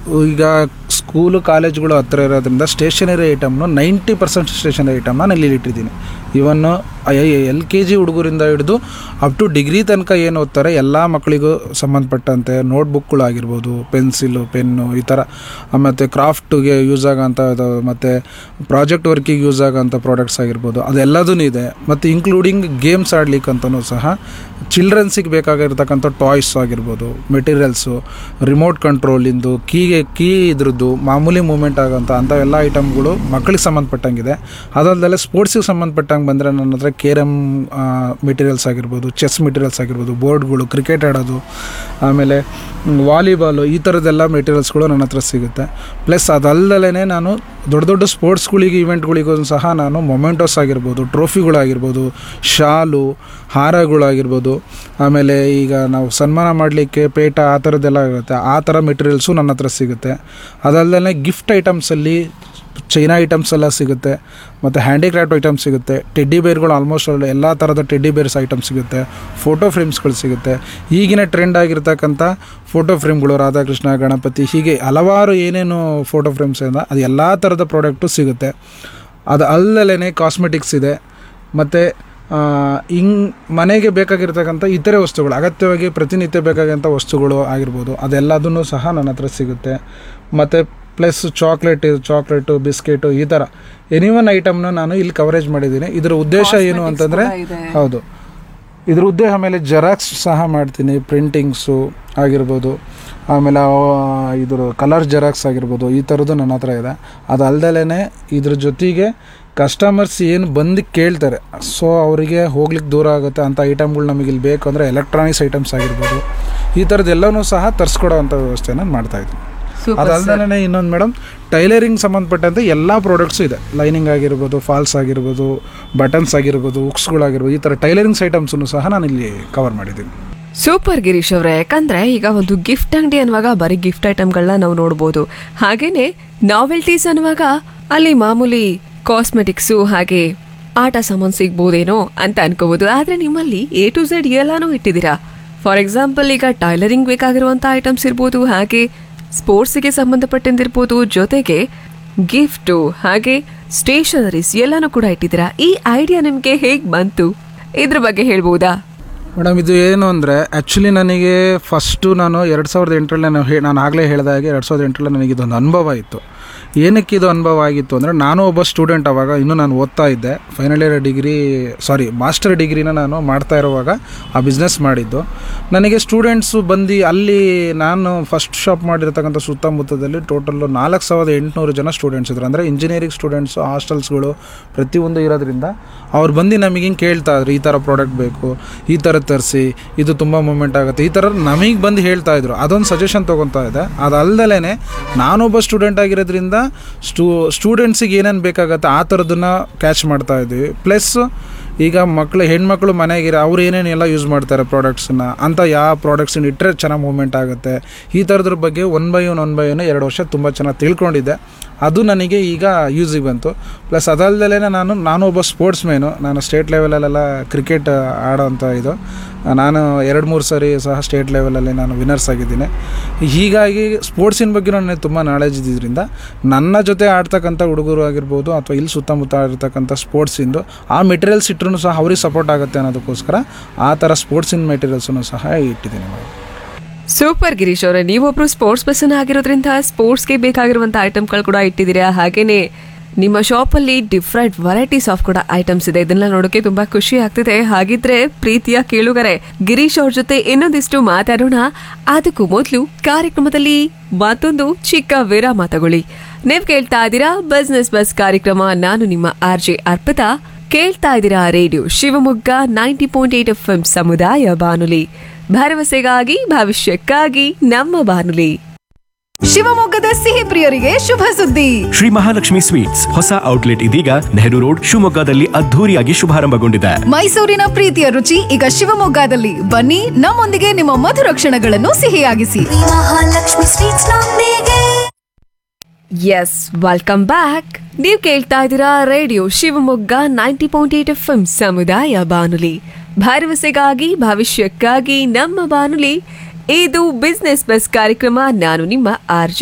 ಈಗ ಸ್ಕೂಲು ಕಾಲೇಜ್ಗಳು ಹತ್ತಿರ ಇರೋದ್ರಿಂದ ಸ್ಟೇಷನರಿ ಐಟಮ್ನು ನೈಂಟಿ ಪರ್ಸೆಂಟ್ ಸ್ಟೇಷನರಿ ಐಟಮ್ನ ನಾನು ಇಲ್ಲಿ ಇಟ್ಟಿದ್ದೀನಿ ಇವನ್ನು ಎಲ್ ಕೆ ಜಿ ಹುಡುಗರಿಂದ ಹಿಡಿದು ಅಪ್ ಟು ಡಿಗ್ರಿ ತನಕ ಏನು ಓದ್ತಾರೆ ಎಲ್ಲ ಮಕ್ಕಳಿಗೂ ಸಂಬಂಧಪಟ್ಟಂತೆ ನೋಟ್ಬುಕ್ಗಳಾಗಿರ್ಬೋದು ಪೆನ್ಸಿಲು ಪೆನ್ನು ಈ ಥರ ಮತ್ತು ಕ್ರಾಫ್ಟ್ಗೆ ಯೂಸ್ ಆಗೋಂಥ ಮತ್ತು ಪ್ರಾಜೆಕ್ಟ್ ವರ್ಕಿಗೆ ಯೂಸ್ ಆಗೋಂಥ ಪ್ರಾಡಕ್ಟ್ಸ್ ಆಗಿರ್ಬೋದು ಅದೆಲ್ಲದೂ ಇದೆ ಮತ್ತು ಇನ್ಕ್ಲೂಡಿಂಗ್ ಗೇಮ್ಸ್ ಆಡ್ಲಿಕ್ಕೆ ಅಂತಲೂ ಸಹ ಚಿಲ್ಡ್ರನ್ಸಿಗೆ ಬೇಕಾಗಿರ್ತಕ್ಕಂಥ ಟಾಯ್ಸ್ ಆಗಿರ್ಬೋದು ಮೆಟೀರಿಯಲ್ಸು ರಿಮೋಟ್ ಕಂಟ್ರೋಲಿಂದು ಕೀಗೆ ಕೀ ಇದ್ರದ್ದು ಮಾಮೂಲಿ ಮೂಮೆಂಟ್ ಆಗೋಂಥ ಅಂಥವೆಲ್ಲ ಐಟಮ್ಗಳು ಮಕ್ಕಳಿಗೆ ಸಂಬಂಧಪಟ್ಟಂಗಿದೆ ಅದಲ್ಲದೆ ಸ್ಪೋರ್ಟ್ಸಿಗೆ ಸಂಬಂಧಪಟ್ಟಂಗೆ ಬಂದರೆ ನನ್ನ ಹತ್ರ ಕೇರಮ್ ಮೆಟೀರಿಯಲ್ಸ್ ಆಗಿರ್ಬೋದು ಚೆಸ್ ಮೆಟೀರಿಯಲ್ಸ್ ಆಗಿರ್ಬೋದು ಬೋರ್ಡ್ಗಳು ಕ್ರಿಕೆಟ್ ಆಡೋದು ಆಮೇಲೆ ವಾಲಿಬಾಲು ಈ ಥರದ್ದೆಲ್ಲ ಮೆಟೀರಿಯಲ್ಸ್ಗಳು ನನ್ನ ಹತ್ರ ಸಿಗುತ್ತೆ ಪ್ಲಸ್ ಅದಲ್ಲದೇ ನಾನು ದೊಡ್ಡ ದೊಡ್ಡ ಸ್ಪೋರ್ಟ್ಸ್ಗಳಿಗೆ ಇವೆಂಟ್ಗಳಿಗೂ ಸಹ ನಾನು ಮೊಮೆಂಟೋಸ್ ಆಗಿರ್ಬೋದು ಟ್ರೋಫಿಗಳಾಗಿರ್ಬೋದು ಶಾಲು ಹಾರಗಳಾಗಿರ್ಬೋದು ಆಮೇಲೆ ಈಗ ನಾವು ಸನ್ಮಾನ ಮಾಡಲಿಕ್ಕೆ ಪೇಟ ಆ ಥರದ್ದೆಲ್ಲ ಇರುತ್ತೆ ಆ ಥರ ಮೆಟೀರಿಯಲ್ಸು ನನ್ನ ಹತ್ರ ಸಿಗುತ್ತೆ ಅದಲ್ಲದೆ ಗಿಫ್ಟ್ ಐಟಮ್ಸಲ್ಲಿ ಚೈನಾ ಐಟಮ್ಸ್ ಎಲ್ಲ ಸಿಗುತ್ತೆ ಮತ್ತು ಹ್ಯಾಂಡಿಕ್ರಾಫ್ಟ್ ಐಟಮ್ಸ್ ಸಿಗುತ್ತೆ ಟೆಡ್ಡಿ ಬೇರ್ಗಳು ಆಲ್ಮೋಸ್ಟ್ ಎಲ್ಲ ಥರದ ಟೆಡ್ಡಿ ಬೇರ್ಸ್ ಐಟಮ್ಸ್ ಸಿಗುತ್ತೆ ಫೋಟೋ ಫ್ರೇಮ್ಸ್ಗಳು ಸಿಗುತ್ತೆ ಈಗಿನ ಟ್ರೆಂಡ್ ಆಗಿರ್ತಕ್ಕಂಥ ಫೋಟೋ ಫ್ರೇಮ್ಗಳು ರಾಧಾಕೃಷ್ಣ ಗಣಪತಿ ಹೀಗೆ ಹಲವಾರು ಏನೇನು ಫೋಟೋ ಫ್ರೇಮ್ಸ್ ಇದೆ ಅದು ಎಲ್ಲ ಥರದ ಪ್ರಾಡಕ್ಟು ಸಿಗುತ್ತೆ ಅದು ಅಲ್ಲದೇ ಕಾಸ್ಮೆಟಿಕ್ಸ್ ಇದೆ ಮತ್ತು ಹಿಂಗ್ ಮನೆಗೆ ಬೇಕಾಗಿರ್ತಕ್ಕಂಥ ಇತರೆ ವಸ್ತುಗಳು ಅಗತ್ಯವಾಗಿ ಪ್ರತಿನಿತ್ಯ ಬೇಕಾಗಿರೋಂಥ ವಸ್ತುಗಳು ಆಗಿರ್ಬೋದು ಅದೆಲ್ಲದನ್ನು ಸಹ ನನ್ನ ಹತ್ರ ಸಿಗುತ್ತೆ ಮತ್ತು ಪ್ಲಸ್ ಚಾಕ್ಲೇಟ್ ಚಾಕ್ಲೇಟು ಬಿಸ್ಕೆಟು ಈ ಥರ ಎನಿ ಒನ್ ಐಟಮ್ನ ನಾನು ಇಲ್ಲಿ ಕವರೇಜ್ ಮಾಡಿದ್ದೀನಿ ಇದರ ಉದ್ದೇಶ ಏನು ಅಂತಂದರೆ ಹೌದು ಇದ್ರ ಉದ್ದೇಶ ಆಮೇಲೆ ಜೆರಾಕ್ಸ್ ಸಹ ಮಾಡ್ತೀನಿ ಪ್ರಿಂಟಿಂಗ್ಸು ಆಗಿರ್ಬೋದು ಆಮೇಲೆ ಆ, ಇದ್ರ ಕಲರ್ ಜೆರಾಕ್ಸ್ ಆಗಿರ್ಬೋದು ಈ ಥರದ್ದು ನನ್ನ ಹತ್ರ ಇದೆ ಅದಲ್ದಲೇ ಇದ್ರ ಜೊತೆಗೆ ಕಸ್ಟಮರ್ಸ್ ಏನು ಬಂದು ಕೇಳ್ತಾರೆ ಸೊ ಅವರಿಗೆ ಹೋಗ್ಲಿಕ್ಕೆ ದೂರ ಆಗುತ್ತೆ ಅಂಥ ಐಟಮ್ಗಳು ನಮಗೆ ಇಲ್ಲಿ ಬೇಕು ಅಂದರೆ ಎಲೆಕ್ಟ್ರಾನಿಕ್ಸ್ ಐಟಮ್ಸ್ ಆಗಿರ್ಬೋದು ಈ ಥರದ್ದೆಲ್ಲನೂ ಸಹ ತರಿಸ್ಕೊಡೋ ಅಂಥ ವ್ಯವಸ್ಥೆನ ಮಾಡ್ತಾಯಿದ್ದೀನಿ ಅದಲ್ದೇ ಇನ್ನೊಂದು ಮೇಡಮ್ ಟೈಲರಿಂಗ್ ಸಂಬಂಧಪಟ್ಟಂತೆ ಎಲ್ಲ ಪ್ರಾಡಕ್ಟ್ಸು ಇದೆ ಲೈನಿಂಗ್ ಆಗಿರ್ಬೋದು ಫಾಲ್ಸ್ ಆಗಿರ್ಬೋದು ಬಟನ್ಸ್ ಆಗಿರ್ಬೋದು ಹುಕ್ಸ್ಗಳಾಗಿರ್ಬೋದು ಈ ಥರ ಟೈಲರಿಂಗ್ಸ್ ಐಟಮ್ಸನ್ನು ಸಹ ನಾನು ಇಲ್ಲಿ ಕವರ್ ಮಾಡಿದ್ದೀನಿ ಸೂಪರ್ ಗಿರೀಶ್ ಅವರೇ ಯಾಕಂದ್ರೆ ಈಗ ಒಂದು ಗಿಫ್ಟ್ ಅಂಗಡಿ ಅನ್ನುವಾಗ ಬರೀ ಗಿಫ್ಟ್ ಐಟಮ್ಗಳನ್ನ ನಾವು ನೋಡ್ಬೋದು ಹಾಗೇನೆ ನಾವೆಲ್ಟೀಸ್ ಅನ್ನುವಾಗ ಅಲ್ಲಿ ಮಾಮೂಲಿ ಕಾಸ್ಮೆಟಿಕ್ಸು ಹಾಗೆ ಆಟ ಸಾಮಾನು ಸಿಗ್ಬೋದೇನೋ ಅಂತ ಅನ್ಕೋಬಹುದು ಆದ್ರೆ ನಿಮ್ಮಲ್ಲಿ ಎ ಟು ಝೆಡ್ ಎಲ್ಲಾನು ಇಟ್ಟಿದ್ದೀರಾ ಫಾರ್ ಎಕ್ಸಾಂಪಲ್ ಈಗ ಟೈಲರಿಂಗ್ ಬೇಕಾಗಿರುವಂತ ಐಟಮ್ಸ್ ಇರ್ಬೋದು ಹಾಗೆ ಸ್ಪೋರ್ಟ್ಸ್ಗೆ ಸಂಬಂಧಪಟ್ಟಂದಿರ್ಬೋದು ಜೊತೆಗೆ ಗಿಫ್ಟು ಹಾಗೆ ಸ್ಟೇಷನರೀಸ್ ಎಲ್ಲಾನು ಕೂಡ ಇಟ್ಟಿದ್ದೀರಾ ಈ ಐಡಿಯಾ ನಿಮ್ಗೆ ಹೇಗ್ ಬಂತು ಇದ್ರ ಬಗ್ಗೆ ಹೇಳ್ಬೋದಾ ಮೇಡಮ್ ಇದು ಏನು ಅಂದರೆ ಆ್ಯಕ್ಚುಲಿ ನನಗೆ ಫಸ್ಟು ನಾನು ಎರಡು ಸಾವಿರದ ಎಂಟರಲ್ಲಿ ನಾನು ಹೇ ನಾನು ಆಗಲೇ ಹೇಳಿದಾಗೆ ಎರಡು ಸಾವಿರದ ಎಂಟರಲ್ಲಿ ನನಗೆ ಇದೊಂದು ಅನುಭವ ಇತ್ತು ಏನಕ್ಕೆ ಇದು ಅನುಭವ ಆಗಿತ್ತು ಅಂದರೆ ನಾನು ಒಬ್ಬ ಸ್ಟೂಡೆಂಟ್ ಅವಾಗ ಇನ್ನೂ ನಾನು ಓದ್ತಾ ಇದ್ದೆ final year degree sorry master ಡಿಗ್ರಿನ ನಾನು ಮಾಡ್ತಾ ಇರುವಾಗ ಆ ಬಿಸ್ನೆಸ್ ಮಾಡಿದ್ದು ನನಗೆ ಸ್ಟೂಡೆಂಟ್ಸು ಬಂದು ಅಲ್ಲಿ ನಾನು ಫಸ್ಟ್ ಶಾಪ್ ಮಾಡಿರ್ತಕ್ಕಂಥ ಸುತ್ತಮುತ್ತದಲ್ಲಿ ಟೋಟಲ್ಲು ನಾಲ್ಕು ಸಾವಿರದ ಎಂಟುನೂರು ಜನ ಸ್ಟೂಡೆಂಟ್ಸ್ ಇದ್ರು ಅಂದರೆ ಇಂಜಿನಿಯರಿಂಗ್ ಸ್ಟೂಡೆಂಟ್ಸು ಹಾಸ್ಟೆಲ್ಸ್ಗಳು ಪ್ರತಿಯೊಂದು ಇರೋದ್ರಿಂದ ಅವ್ರು ಬಂದು ನಮಗೆ ಹಿಂಗೆ ಕೇಳ್ತಾ ಇದ್ರು ಈ ಥರ ಪ್ರಾಡಕ್ಟ್ ಬೇಕು ಈ ಥರ ತರಿಸಿ ಇದು ತುಂಬ ಮೂಮೆಂಟ್ ಆಗುತ್ತೆ ಈ ಥರ ನಮಗೆ ಬಂದು ಹೇಳ್ತಾ ಇದ್ರು ಅದೊಂದು ಸಜೆಷನ್ ತೊಗೊತಾ ಇದೆ ಅದಲ್ದಲೇ ನಾನೊಬ್ಬ ಸ್ಟೂಡೆಂಟ್ ಆಗಿರೋದ್ರಿಂದ ಸ್ಟೂ ಸ್ಟೂಡೆಂಟ್ಸಿಗೆ ಏನೇನು ಬೇಕಾಗತ್ತೆ ಆ ಥರದನ್ನ ಕ್ಯಾಚ್ ಮಾಡ್ತಾ ಇದ್ವಿ ಪ್ಲಸ್ ಈಗ ಮಕ್ಕಳು ಹೆಣ್ಮಕ್ಳು ಮನೆಗಿರೋ ಅವ್ರು ಏನೇನೆಲ್ಲ ಯೂಸ್ ಮಾಡ್ತಾರೆ ಪ್ರಾಡಕ್ಟ್ಸನ್ನ ಅಂತ ಯಾವ ಪ್ರಾಡಕ್ಟ್ಸನ್ನ ಇಟ್ಟರೆ ಚೆನ್ನಾಗಿ ಮೂವ್ಮೆಂಟ್ ಆಗುತ್ತೆ ಈ ಥರದ್ರ ಬಗ್ಗೆ one by one one by one ಎರಡು ವರ್ಷ ತುಂಬ ಚೆನ್ನಾಗಿ ತಿಳ್ಕೊಂಡಿದ್ದೆ ಅದು ನನಗೆ ಈಗ ಯೂಸಿಗೆ ಬಂತು ಪ್ಲಸ್ ಅದಲ್ದಲೇ ನಾನು ನಾನು ಒಬ್ಬ ಸ್ಪೋರ್ಟ್ಸ್ ಮ್ಯಾನು ನಾನು ಸ್ಟೇಟ್ ಲೆವೆಲಲ್ಲೆಲ್ಲ ಕ್ರಿಕೆಟ್ ಆಡೋಂಥ ಇದು ನಾನು ಎರಡು ಮೂರು ಸರಿ ಸಹ ಸ್ಟೇಟ್ ಲೆವೆಲಲ್ಲಿ ನಾನು ವಿನ್ನರ್ಸ್ ಆಗಿದ್ದೀನಿ ಹೀಗಾಗಿ ಸ್ಪೋರ್ಟ್ಸಿನ ಬಗ್ಗೆ ನನಗೆ ತುಂಬ ನಾಲೆಜ್ ಇದ್ದಿದ್ದರಿಂದ ನನ್ನ ಜೊತೆ ಆಡ್ತಕ್ಕಂಥ ಹುಡುಗರು ಆಗಿರ್ಬೋದು ಅಥವಾ ಇಲ್ಲಿ ಸುತ್ತಮುತ್ತ ಇರ್ತಕ್ಕಂಥ ಸ್ಪೋರ್ಟ್ಸಿಂದು ಆ ಮೆಟೀರಿಯಲ್ಸ್ ಇಟ್ಟರು ಸಹ ಅವ್ರಿಗೆ ಸಪೋರ್ಟ್ ಆಗುತ್ತೆ ಅನ್ನೋದಕ್ಕೋಸ್ಕರ ಆ ಥರ ಸ್ಪೋರ್ಟ್ಸಿನ ಮೆಟೀರಿಯಲ್ಸನ್ನು ಸಹ ಇಟ್ಟಿದ್ದೀನಿ ಮೇಡಮ್ ಸೂಪರ್ ಗಿರೀಶ್ ಅವರೇ ನೀವೊಬ್ರು ಸ್ಪೋರ್ಟ್ಸ್ ಪರ್ಸನ್ ಆಗಿರೋದ್ರಿಂದ ಸ್ಪೋರ್ಟ್ಸ್ಗೆ ಬೇಕಾಗಿರುವಂತ ಐಟಮ್ಗಳು ಕೂಡ ಇಟ್ಟಿದ್ದೀರಾ ಹಾಗೇನೆ ನಿಮ್ಮ ಶಾಪಲ್ಲಿ ಡಿಫ್ರೆಂಟ್ ವೆರೈಟೀಸ್ ಆಫ್ ಕೂಡ ಐಟಮ್ಸ್ ಇದೆ ಇದನ್ನ ನೋಡೋಕೆ ತುಂಬಾ ಖುಷಿ ಆಗ್ತಿದೆ ಹಾಗಿದ್ರೆ ಪ್ರೀತಿಯ ಕೇಳುಗರೆ ಗಿರೀಶ್ ಅವ್ರ ಜೊತೆ ಇನ್ನೊಂದಿಷ್ಟು ಮಾತಾಡೋಣ ಅದಕ್ಕೂ ಮೊದಲು ಕಾರ್ಯಕ್ರಮದಲ್ಲಿ ಮತ್ತೊಂದು ಚಿಕ್ಕ ವಿರಾಮ ತಗೊಳ್ಳಿ ನೀವ್ ಕೇಳ್ತಾ ಇದ್ದೀರಾ ಬಿಸ್ನೆಸ್ ಬಸ್ ಕಾರ್ಯಕ್ರಮ ನಾನು ನಿಮ್ಮ ಆರ್ ಜೆ ಅರ್ಪಿತಾ ಕೇಳ್ತಾ ಇದ್ದೀರಾ radio Shivamogga ninety point eight F ಸಮುದಾಯ ಬಾನುಲಿ ಭರವಸೆಗಾಗಿ ಭವಿಷ್ಯಕ್ಕಾಗಿ ನಮ್ಮ ಬಾನುಲಿ ಶಿವಮೊಗ್ಗದ ಸಿಹಿ ಪ್ರಿಯರಿಗೆ ಶುಭ ಸುದ್ದಿ ಶ್ರೀ ಮಹಾಲಕ್ಷ್ಮಿ ಸ್ವೀಟ್ಸ್ ಹೊಸ ಔಟ್ಲೆಟ್ ಇದೀಗ ನೆಹರು ರೋಡ್ ಶಿವಮೊಗ್ಗದಲ್ಲಿ ಅದ್ಧೂರಿಯಾಗಿ ಶುಭಾರಂಭಗೊಂಡಿದೆ ಮೈಸೂರಿನ ಪ್ರೀತಿಯ ರುಚಿ ಈಗ ಶಿವಮೊಗ್ಗದಲ್ಲಿ ಬನ್ನಿ ನಮ್ಮೊಂದಿಗೆ ನಿಮ್ಮ ಮಧುರ ಕ್ಷಣಗಳನ್ನು ಸಿಹಿಯಾಗಿಸಿ ಮಹಾಲಕ್ಷ್ಮಿ ಸ್ವೀಟ್ಸ್ ನೊಂದಿಗೆ ಎಸ್ ವೆಲ್ಕಮ್ ಬ್ಯಾಕ್ ನೀವು ಕೇಳ್ತಾ ಇದ್ದೀರಾ radio Shivamogga ninety point eight F ಸಮುದಾಯ ಬಾನುಲಿ ಭರವಸೆಗಾಗಿ ಭವಿಷ್ಯಕ್ಕಾಗಿ ನಮ್ಮ ಬಾನುಲಿ ಇದು ಬಿಸ್ನೆಸ್ ಬಸ್ ಕಾರ್ಯಕ್ರಮ ನಾನು ನಿಮ್ಮ ಆರ್